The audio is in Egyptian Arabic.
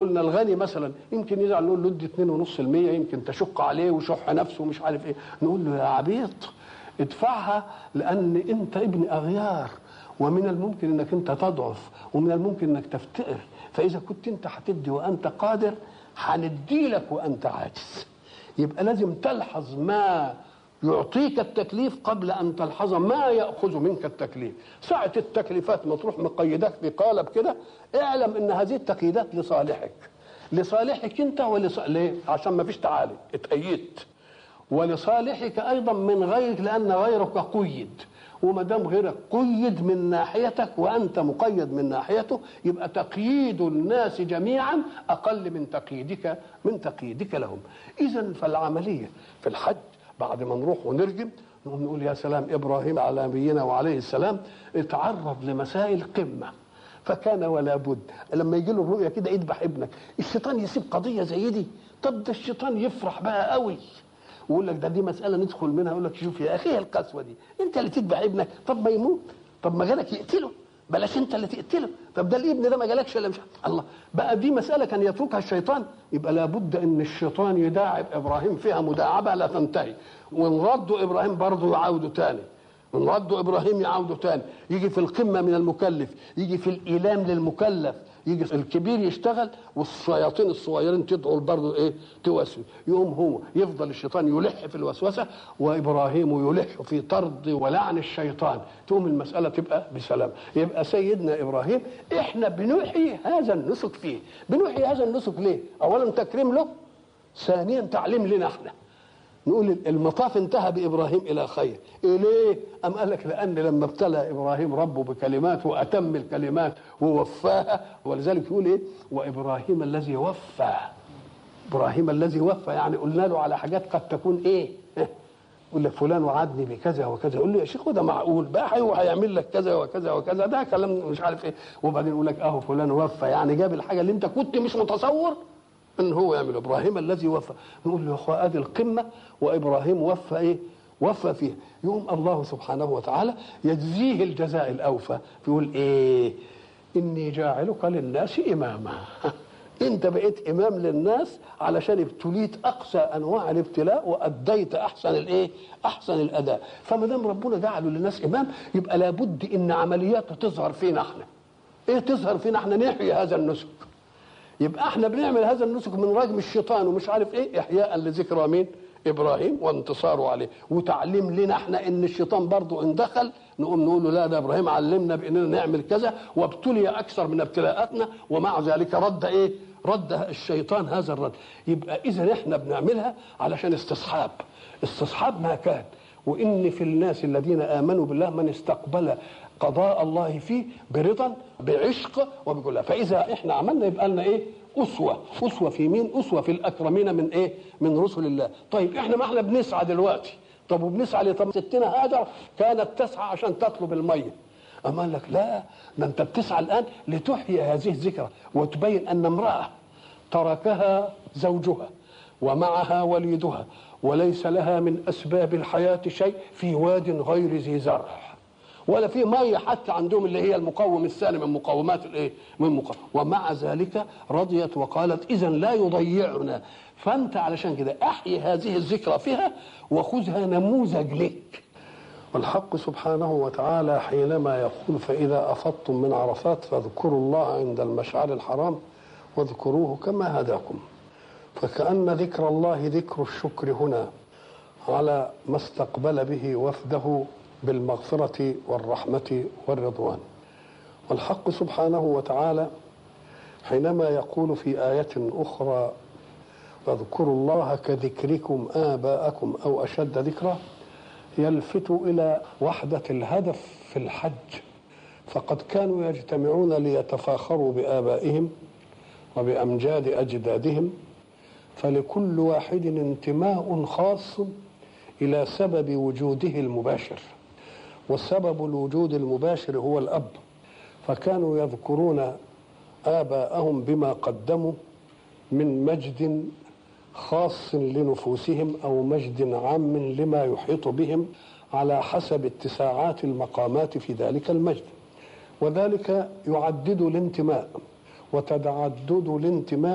قلنا الغني مثلا يمكن يزعل نقول له ادي 2.5% يمكن تشق عليه وشح نفسه ومش عارف ايه نقول له يا عبيط ادفعها لان انت ابن اغيار ومن الممكن انك انت تضعف ومن الممكن انك تفتقر فاذا كنت انت هتدي وانت قادر هندي لك وانت عاجز يبقى لازم تلحظ ما يعطيك التكليف قبل ان تلحظ ما ياخذ منك التكليف ساعه التكليفات ما تروح مقيدك بقالب كده اعلم ان هذه التقييدات لصالحك لصالحك انت ولص... ليه؟ عشان ما فيش تعالي اتأيدت ولصالحك ايضا من غيرك لان غيرك قيد وما دام غيرك قيد من ناحيتك وانت مقيد من ناحيته يبقى تقييد الناس جميعا اقل من تقييدك من تقييدك لهم اذا فالعمليه في الحج بعد ما نروح ونرجم نقوم نقول يا سلام ابراهيم على نبينا وعليه السلام اتعرض لمسائل قمه فكان ولا بد لما يجي له الرؤيه كده اذبح ابنك الشيطان يسيب قضيه زي دي طب ده الشيطان يفرح بقى قوي ويقول لك ده دي مساله ندخل منها يقول لك شوف يا اخي إيه القسوه دي انت اللي تذبح ابنك طب ما يموت طب ما جالك يقتله بلاش انت اللي تقتله طب ده الابن ده ما جالكش الا مش الله بقى دي مساله كان يتركها الشيطان يبقى لابد ان الشيطان يداعب ابراهيم فيها مداعبه لا تنتهي وان ردوا ابراهيم برضه يعاودوا تاني من ردوا ابراهيم يعاودوا تاني يجي في القمه من المكلف يجي في الايلام للمكلف يجي الكبير يشتغل والشياطين الصغيرين تدعو برضه ايه توسوس يقوم هو يفضل الشيطان يلح في الوسوسه وابراهيم يلح في طرد ولعن الشيطان تقوم المساله تبقى بسلام يبقى سيدنا ابراهيم احنا بنحيي هذا النسك فيه بنحيي هذا النسك ليه اولا تكريم له ثانيا تعليم لنا احنا نقول المطاف انتهى بابراهيم الى خير إيه ليه ام قال لك لان لما ابتلى ابراهيم ربه بكلمات واتم الكلمات ووفاها ولذلك يقول ايه وابراهيم الذي وفى ابراهيم الذي وفى يعني قلنا له على حاجات قد تكون ايه يقول لك فلان وعدني بكذا وكذا يقول له يا شيخ وده معقول بقى هو هيعمل لك كذا وكذا وكذا ده كلام مش عارف ايه وبعدين يقول لك اهو فلان وفى يعني جاب الحاجه اللي انت كنت مش متصور ان هو يعمل ابراهيم الذي وفى نقول له يا اخوة ادي القمه وابراهيم وفى ايه وفى فيها يقوم الله سبحانه وتعالى يجزيه الجزاء الاوفى يقول ايه اني جاعلك للناس اماما انت بقيت امام للناس علشان ابتليت اقصى انواع الابتلاء واديت احسن الايه احسن الاداء فما دام ربنا جعله للناس امام يبقى لابد ان عملياته تظهر فينا احنا ايه تظهر فينا احنا نحيي هذا النسك يبقى احنا بنعمل هذا النسك من رجم الشيطان ومش عارف ايه احياء لذكرى مين ابراهيم وانتصاره عليه وتعليم لنا احنا ان الشيطان برضه ان دخل نقوم نقول له لا ده ابراهيم علمنا باننا نعمل كذا وابتلي اكثر من ابتلاءاتنا ومع ذلك رد ايه رد الشيطان هذا الرد يبقى اذا احنا بنعملها علشان استصحاب استصحاب ما كان وان في الناس الذين امنوا بالله من استقبل قضاء الله فيه برضا بعشق وبكل فاذا احنا عملنا يبقى لنا ايه اسوه اسوه في مين اسوه في الاكرمين من ايه من رسل الله طيب احنا ما احنا بنسعى دلوقتي طب وبنسعى ليه طب ستنا هاجر كانت تسعى عشان تطلب الميه اما قال لك لا ده انت بتسعى الان لتحيي هذه الذكرى وتبين ان امراه تركها زوجها ومعها وليدها وليس لها من اسباب الحياه شيء في واد غير ذي زرع ولا في ميه حتى عندهم اللي هي المقوم الثاني من مقومات الايه؟ من مقوم ومع ذلك رضيت وقالت اذا لا يضيعنا فانت علشان كده احيي هذه الذكرى فيها وخذها نموذج لك والحق سبحانه وتعالى حينما يقول فاذا افضتم من عرفات فاذكروا الله عند المشعر الحرام واذكروه كما هداكم فكأن ذكر الله ذكر الشكر هنا على ما استقبل به وفده بالمغفرة والرحمة والرضوان والحق سبحانه وتعالى حينما يقول في آية أخرى واذكروا الله كذكركم آباءكم أو أشد ذكرا يلفت إلى وحدة الهدف في الحج فقد كانوا يجتمعون ليتفاخروا بآبائهم وبأمجاد أجدادهم فلكل واحد انتماء خاص إلى سبب وجوده المباشر والسبب الوجود المباشر هو الأب فكانوا يذكرون آباءهم بما قدموا من مجد خاص لنفوسهم أو مجد عام لما يحيط بهم على حسب اتساعات المقامات في ذلك المجد وذلك يعدد الانتماء وتتعدد الانتماء